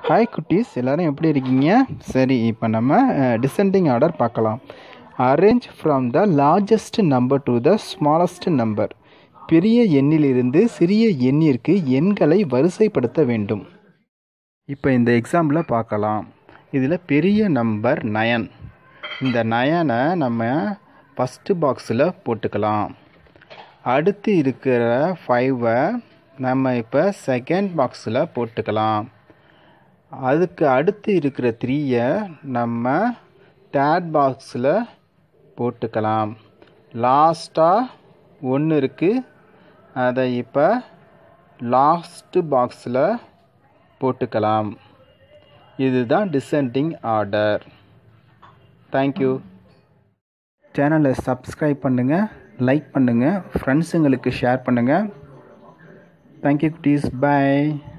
hi குட்டீஸ் எல்லாரும் எப்படி இருக்கீங்க சரி இப்போ நம்ம டிசெண்டிங் ஆர்டர் பார்க்கலாம் arrange from the largest number to the smallest number பெரிய எண்ணிலிருந்து சிறிய எண்ணிற்கு எண்களை வரிசைப்படுத்த வேண்டும் இப்போ இந்த எக்ஸாம்பிளை பார்க்கலாம் இதில் பெரிய நம்பர் நயன் இந்த நயனை நம்ம ஃபஸ்ட்டு பாக்ஸில் போட்டுக்கலாம் அடுத்து இருக்கிற ஃபைவை நம்ம இப்போ செகண்ட் பாக்ஸில் போட்டுக்கலாம் அதுக்கு அடுத்து இருக்கிற த்ரீயை நம்ம தேர்ட் பாக்ஸில் போட்டுக்கலாம் லாஸ்ட்டாக ஒன்று இருக்குது அதை இப்போ லாஸ்ட்டு பாக்ஸில் போட்டுக்கலாம் இதுதான் டிசெண்டிங் ஆர்டர் தேங்க்யூ சேனலை சப்ஸ்கிரைப் பண்ணுங்கள் லைக் பண்ணுங்கள் ஃப்ரெண்ட்ஸுங்களுக்கு ஷேர் பண்ணுங்கள் தேங்க்யூ குட்டீஸ் பாய்